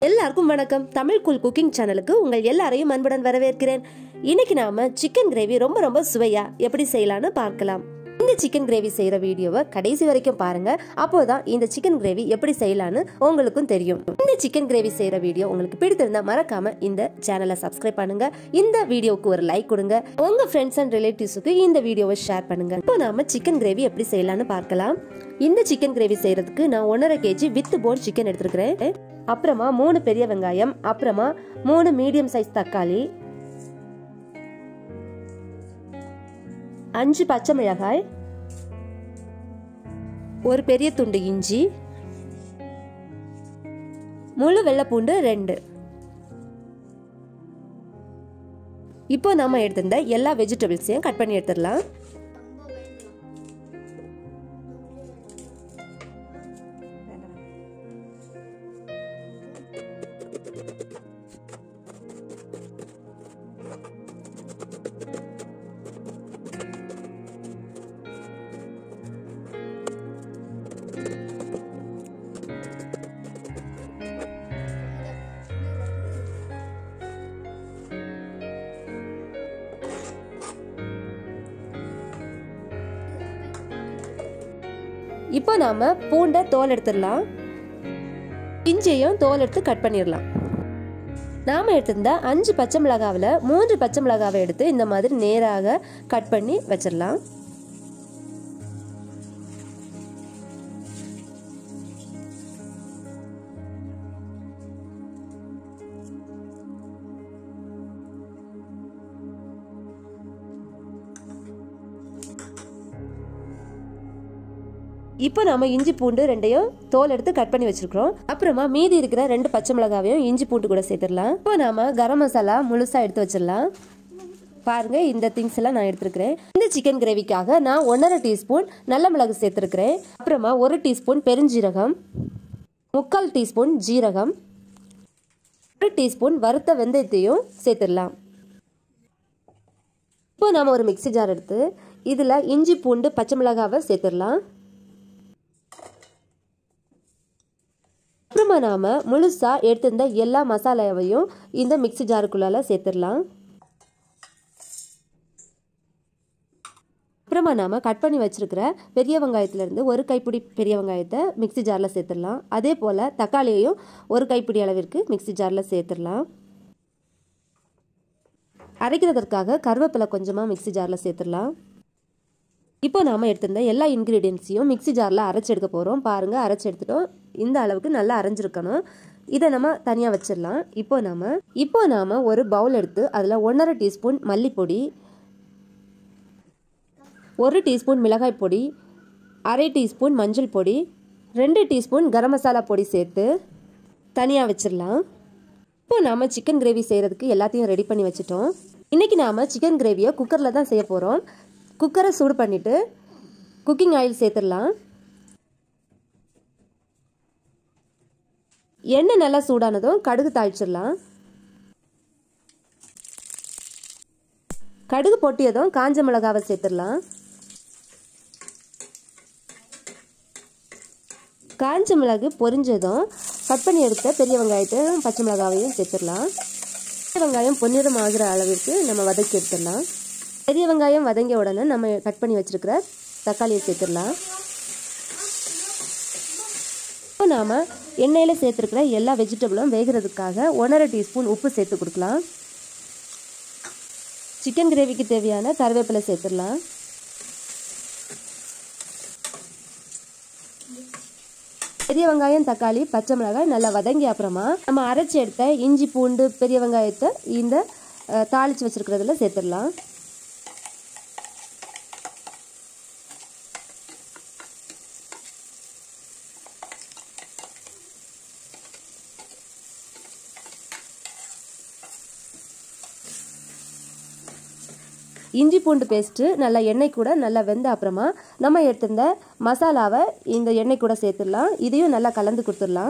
எல்லாருக்கும் வணக்கம் Tamil cool cooking சேனலுக்கு உங்கள் எல்லாரையும் அன்புடன் வரவேற்கிறேன் இன்னைக்கு நாம சிக்கன் கிரேவி ரொம்ப ரொம்ப சுவையா எப்படி செய்யலாம்னு பார்க்கலாம் இந்த சிக்கன் கிரேவி செய்யற வீடியோவை கடைசி வரைக்கும் பாருங்க அப்போதான் இந்த சிக்கன் கிரேவி எப்படி செய்யலாம்னு உங்களுக்கும் தெரியும் இந்த சிக்கன் கிரேவி செய்யற வீடியோ உங்களுக்கு பிடித்திருந்தா மறக்காம இந்த சேனலை சப்ஸ்கிரைப் பண்ணுங்க இந்த வீடியோவுக்கு ஒரு லைக் கொடுங்க உங்க ஃப்ரெண்ட்ஸ் அண்ட் ரிலேட்டிவ்ஸுக்கு இந்த வீடியோவை ஷேர் பண்ணுங்க இப்போ நாம சிக்கன் கிரேவி எப்படி செய்யலாம்னு பார்க்கலாம் இந்த சிக்கன் கிரேவி செய்யறதுக்கு நான் ஒன்றரை கேஜி வித் போன் சிக்கன் எடுத்துருக்கிறேன் அப்புறமா மூணு பெரிய வெங்காயம் அப்புறமா மூணு மீடியம் சைஸ் தக்காளி அஞ்சு பச்சை மிளகாய் ஒரு பெரிய துண்டு இஞ்சி முழு வெள்ளைப்பூண்டு ரெண்டு இப்போ நாம எடுத்திருந்த எல்லா வெஜிடபிள்ஸையும் கட் பண்ணி எடுத்துடலாம் இப்போ நாம பூண்டை தோல் எடுத்துடலாம் இஞ்சியையும் தோல் எடுத்து கட் பண்ணிடலாம் நாம எடுத்திருந்த அஞ்சு பச்சை மிளகாவில் மூன்று பச்சை மிளகாவை எடுத்து இந்த மாதிரி நேராக கட் பண்ணி வச்சிடலாம் இப்போ நாம இஞ்சி பூண்டு ரெண்டையும் தோல் எடுத்து கட் பண்ணி வச்சிருக்கிறோம் அப்புறமா மீதி இருக்கிற ரெண்டு பச்சை மிளகாவையும் இஞ்சி பூண்டு கூட சேர்த்துடலாம் இப்போ நாம கரம் மசாலா முழுசா எடுத்து வச்சிடலாம் பாருங்க இந்த திங்ஸ் எல்லாம் நான் எடுத்துருக்கிறேன் இந்த சிக்கன் கிரேவிக்காக நான் ஒன்றரை டீஸ்பூன் நல்ல மிளகு சேர்த்துருக்கிறேன் அப்புறமா ஒரு டீஸ்பூன் பெருஞ்சீரகம் முக்கால் டீஸ்பூன் ஜீரகம் ஒரு டீஸ்பூன் வறுத்த வெந்தயத்தையும் சேர்த்துடலாம் இப்போ நாம ஒரு மிக்சி ஜார் எடுத்து இதில் இஞ்சி பூண்டு பச்சை மிளகாவை சேர்த்துடலாம் அப்புறமா நாம முழுசா எடுத்திருந்த எல்லா மசாலாவையும் இந்த மிக்சி ஜாருக்குள்ளால சேர்த்துடலாம் அப்புறமா நாம கட் பண்ணி வச்சிருக்கிற பெரிய வெங்காயத்திலிருந்து ஒரு கைப்பிடி பெரிய வெங்காயத்தை மிக்சி ஜாரில் சேர்த்துடலாம் அதே போல் தக்காளியையும் ஒரு கைப்பிடி அளவிற்கு மிக்சி ஜாரில் சேர்த்துடலாம் அரைக்கிறதற்காக கருவேப்பிலை கொஞ்சமாக மிக்சி ஜாரில் சேர்த்துடலாம் இப்போ நாம் எடுத்திருந்த எல்லா இன்க்ரீடியன்ஸையும் மிக்சி ஜாரில் அரைச்சி எடுக்க போகிறோம் பாருங்கள் அரைச்சி எடுத்துட்டோம் இந்த அளவுக்கு நல்லா அரைஞ்சிருக்கணும் இதை நம்ம தனியாக வச்சிடலாம் இப்போ நாம் இப்போ நாம் ஒரு பவுல் எடுத்து அதில் ஒன்றரை டீஸ்பூன் மல்லிப்பொடி ஒரு டீஸ்பூன் மிளகாய் பொடி அரை டீஸ்பூன் மஞ்சள் பொடி ரெண்டு டீஸ்பூன் கரம் மசாலா பொடி சேர்த்து தனியாக வச்சிடலாம் இப்போ நாம் சிக்கன் கிரேவி செய்கிறதுக்கு எல்லாத்தையும் ரெடி பண்ணி வச்சுட்டோம் இன்றைக்கி நாம் சிக்கன் கிரேவியை குக்கரில் தான் செய்ய போகிறோம் குக்கரை சூடு பண்ணிவிட்டு குக்கிங் ஆயில் சேர்த்துடலாம் எண்ணெய் நல்லா சூடானதும் கடுகு தாளிச்சிடலாம் கடுகு பொட்டியதும் காஞ்ச மிளகாவை சேர்த்துடலாம் காஞ்ச மிளகு பொரிஞ்சதும் கட் பண்ணி எடுத்த பெரிய வெங்காயத்தையும் பச்சை மிளகாவையும் சேர்த்துடலாம் பெரிய வெங்காயம் பொன்னிறம் ஆகிற அளவிற்கு நம்ம வதக்கி எடுத்துடலாம் பெரிய வெங்காயம் வதங்கிய உடனே நம்ம கட் பண்ணி வச்சிருக்கிற தக்காளியை சேர்த்துடலாம் இப்போ நாம் எண்ணெயில் சேர்த்துருக்கிற எல்லா வெஜிடபிளும் வேகிறதுக்காக ஒன்றரை டீஸ்பூன் உப்பு சேர்த்து கொடுக்கலாம் சிக்கன் கிரேவிக்கு தேவையான கருவேப்பிலை சேர்த்துடலாம் பெரிய வெங்காயம் தக்காளி பச்சை மிளகாய் நல்லா வதங்கி அப்புறமா நம்ம அரைச்சி எடுத்த இஞ்சி பூண்டு பெரிய வெங்காயத்தை இந்த தாளித்து வச்சுருக்கிறதுல சேர்த்துடலாம் இஞ்சி பூண்டு பேஸ்ட்டு நல்லா எண்ணெய் கூட நல்லா வெந்த அப்புறமா நம்ம எடுத்திருந்த மசாலாவை இந்த எண்ணெய் கூட சேர்த்துடலாம் இதையும் நல்லா கலந்து கொடுத்துடலாம்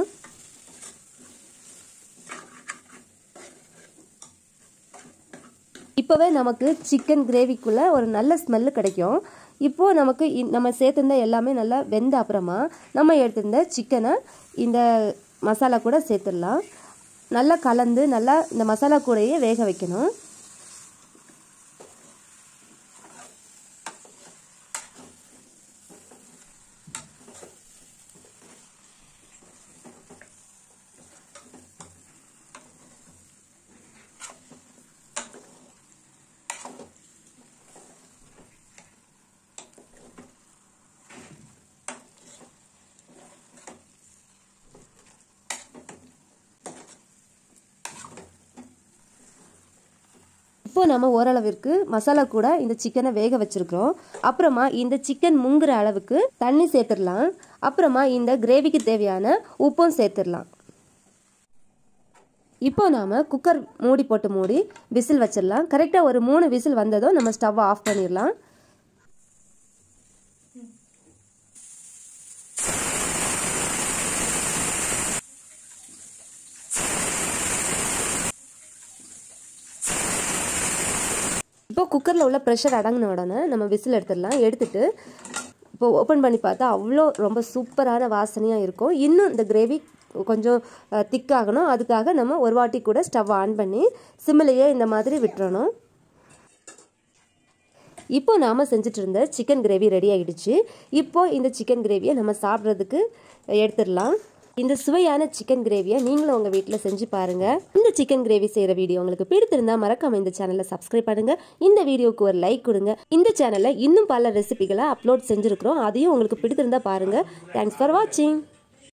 இப்போவே நமக்கு சிக்கன் கிரேவிக்குள்ளே ஒரு நல்ல ஸ்மெல்லு கிடைக்கும் இப்போது நமக்கு இ- நம்ம சேர்த்துருந்த எல்லாமே நல்லா வெந்த அப்புறமா நம்ம எடுத்திருந்த சிக்கனை இந்த மசாலா கூட சேர்த்துடலாம் நல்லா கலந்து நல்லா இந்த மசாலா கூடையே வேக வைக்கணும் இப்போ நம்ம ஓரளவிற்கு மசாலா கூட இந்த சிக்கனை வேக வச்சிருக்கிறோம் அப்புறமா இந்த சிக்கன் முங்குற அளவுக்கு தண்ணி சேர்த்துடலாம் அப்புறமா இந்த கிரேவிக்கு தேவையான உப்பும் சேர்த்துடலாம் இப்போ நாம குக்கர் மூடி போட்டு மூடி விசில் வச்சிடலாம் கரெக்டாக ஒரு மூணு விசில் வந்ததும் நம்ம ஸ்டவ் ஆஃப் பண்ணிடலாம் இப்போ குக்கரில் உள்ள ப்ரெஷர் அடங்கின உடனே நம்ம விசில் எடுத்துடலாம் எடுத்துட்டு இப்போ ஓப்பன் பண்ணி பார்த்தா அவ்வளோ ரொம்ப சூப்பரான வாசனையாக இருக்கும் இன்னும் இந்த கிரேவி கொஞ்சம் திக்காகணும் அதுக்காக நம்ம ஒரு வாட்டி கூட ஸ்டவ் ஆன் பண்ணி சிம்மிலேயே இந்த மாதிரி விட்டுறணும் இப்போ நாம் செஞ்சுட்டு இருந்த சிக்கன் கிரேவி ரெடி ஆகிடுச்சு இப்போ இந்த சிக்கன் கிரேவியை நம்ம சாப்பிட்றதுக்கு எடுத்துடலாம் இந்த சுவையான சிக்கன் கிரேவியை நீங்களும் உங்கள் வீட்டில் செஞ்சு பாருங்கள் இந்த சிக்கன் கிரேவி செய்கிற வீடியோ உங்களுக்கு பிடித்திருந்தா மறக்காம இந்த சேனலை சப்ஸ்கிரைப் பண்ணுங்க இந்த வீடியோக்கு ஒரு லைக் கொடுங்க இந்த சேனலில் இன்னும் பல ரெசிபிகளை அப்லோட் செஞ்சுருக்கிறோம் அதையும் உங்களுக்கு பிடித்திருந்தா பாருங்கள் தேங்க்ஸ் ஃபார் வாட்சிங்